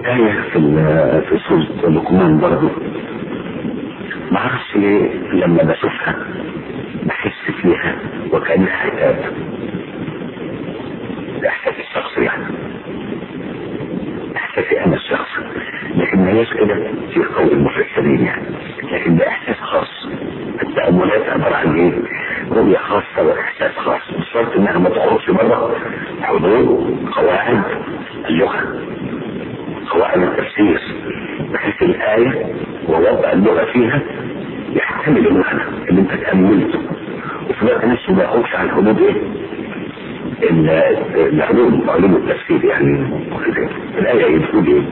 آية في في سورة لقمان برضه ما اعرفش ليه لما بشوفها بحس فيها وكأنها عتاب ده احساس الشخص يعني احساسي انا الشخصي لكن ما هيش كده في قول المفسرين يعني لكن ده احساس خاص التأملات عبارة عن ايه؟ رؤية خاصة واحساس خاص مش شرط انها ما تخرجش بره حدود قواعد اللغة قواعد التفسير بحيث الآية ووضع اللغة فيها يحتمل المعنى اللي انت تأملته وفي الوقت نفسه ما يخرجش عن حدود ايه؟ العلوم علوم التفسير يعني الآية بتقول ايه؟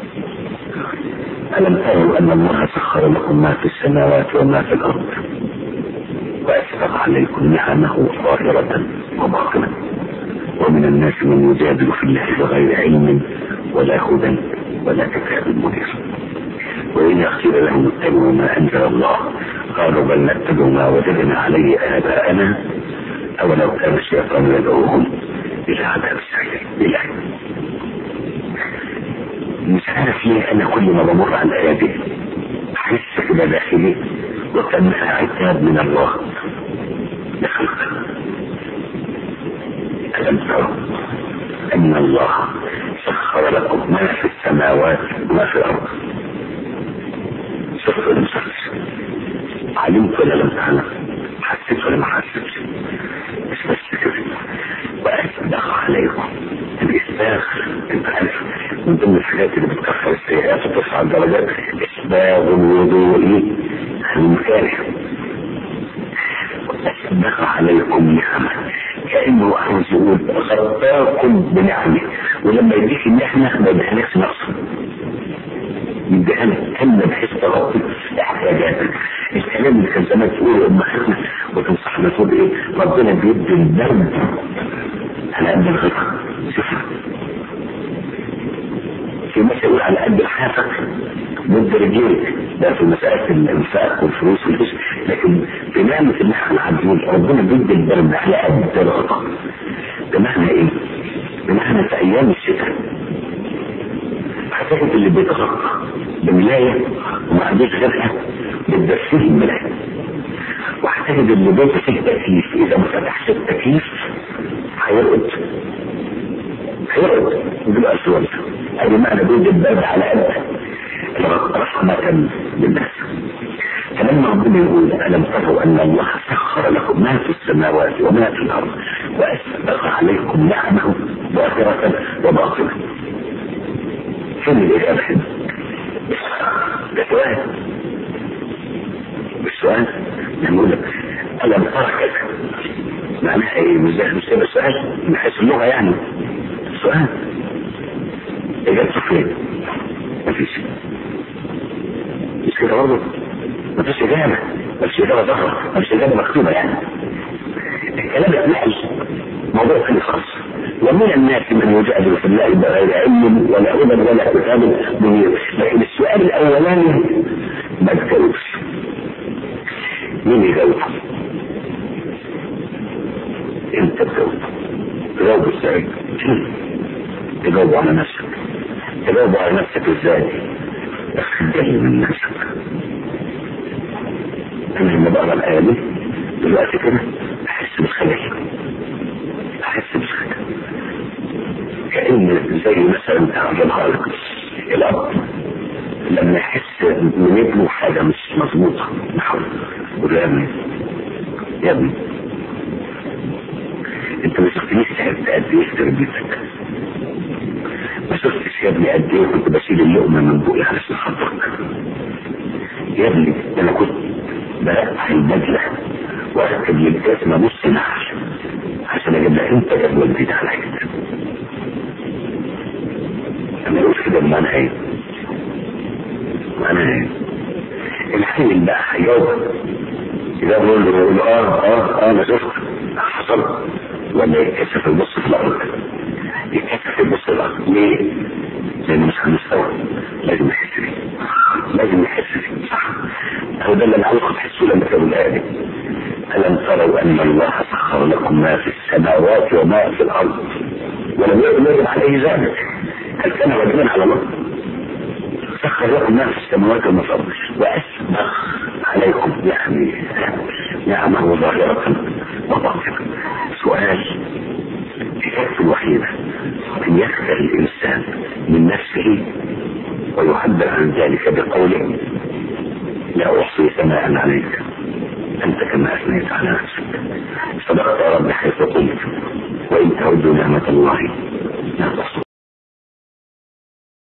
ألم تروا أن الله سخر لكم ما في السماوات وما في الأرض وأسبغ عليكم نعمه ظاهرة وباطنة ومن الناس من يجادل في الله بغير علم ولا هدى ولا كتاب منير وإذا قيل لهم اتبعوا ما أنزل الله قالوا بل نتبع ما وجدنا عليه آباءنا أولو كان الشيطان يدعوهم إلى عذاب السعير إلى مش عارف ليه أنا كل ما بمر على الآية دي أحس كده داخلي وكأنها عتاب من الله لخلقه ألم تروا أن الله سخر لكم ما في السماوات وما في الأرض شوف المسلسل علمت ولا لم تعلم حسيت ولا ما حسيتش مش بس كده وأسبغ عليكم الإسباغ أنت عارف من ضمن الحاجات اللي بتكفر السيئات وترفع الدرجات إسباغ الوضوء المكاره وأسبغ عليكم نعمة كأنه عاوز يقول غطاكم بنعمه ولما يديك النعمة ما يديهالكش نقص يديها لك كلمة بحيث تغطي احتياجاتك الكلام اللي كان زمان تقوله امهاتنا وتنصحنا تقول ايه ربنا بيدي البرد على قد الغطاء شوف في مثل يقول على قد لحافك ضد رجليك ده في مسألة الانفاق والفلوس والفلوس لكن في نعمة ان احنا عارفين ربنا بيدي البرد على قد الغطاء بمعنى ايه؟ بمعنى في ايام الشتاء اعتقد اللي بيتغطى بملاية وما عندوش غيرها بتدفيه الملاية واعتقد اللي بيته فيه تكييف اذا ما فتحش التكييف هيرقد هيرقد يجيله اسود ادي معنى بيد البرد على قد رحمة للناس فلما ربنا يقول ألم تروا أن الله سخر لكم ما في السماوات وما في الأرض وأسبغ عليكم نعمه ظاهرة وباطنة فين الإجابة هنا؟ ده سؤال مش سؤال نقول لك ألم ترى كذا معناها إيه مش ده مش ده سؤال من حيث اللغة يعني سؤال إجابته فين؟ مفيش مش كده برضه مفيش إجابة مفيش إجابة ظاهرة مفيش إجابة مكتوبة يعني الكلام اتنقل موضوع ثاني خالص ومن الناس من يجادل في الله بغير علم ولا هدى ولا كتاب منير لكن السؤال الاولاني ما تجاوبش مين يجاوب؟ انت تجاوب تجاوب ازاي؟ تجاوب على نفسك تجاوب على نفسك ازاي؟ جاي من نفسك انا لما بقرا الايه دي دلوقتي كده احس بالخجل احس بالخجل كان زي مثلا الخالق الاب لما يحس من ابنه حاجه مش مظبوطه نحو يقول له يا ابني يا ابني انت ما شفتنيش تعبت قد ايه في تربيتك ما شفتش يا ابني قد ايه كنت بشيل اللقمه من بوقي علشان خاطرك يا ابني انا كنت برقع البدله واركب للجزمه نص نعل عشان اجيب لك انت جدول جديد على كده لما يقول كده بمعنى ايه؟ معنى ايه؟ الحين بقى هيجاوب اذا بقول له يقول اه اه اه انا شفت حصل ولا يتكسف يبص في الارض يتكسف يبص في الارض ليه؟ لانه مش هنستوعب لازم يحس بيه لازم يحس بيه صح هو ده اللي انا عاوزكم تحسوا لما تقولوا الايه دي ألم تروا أن الله سخر لكم ما في السماوات وما في الأرض ولم يكن يجب عليه ذلك هل كان واجبا على الله؟ سخر لكم ما في السماوات وما في الارض واسبغ عليكم يعني نعمه ظاهره وباطنه سؤال اجابته الوحيده ان يخجل الانسان من نفسه ويعبر عن ذلك بقوله لا احصي ثناء عليك انت كما اثنيت على نفسك صدقت يا رب حيث قلت وان تعدوا نعمه الله لا تحصى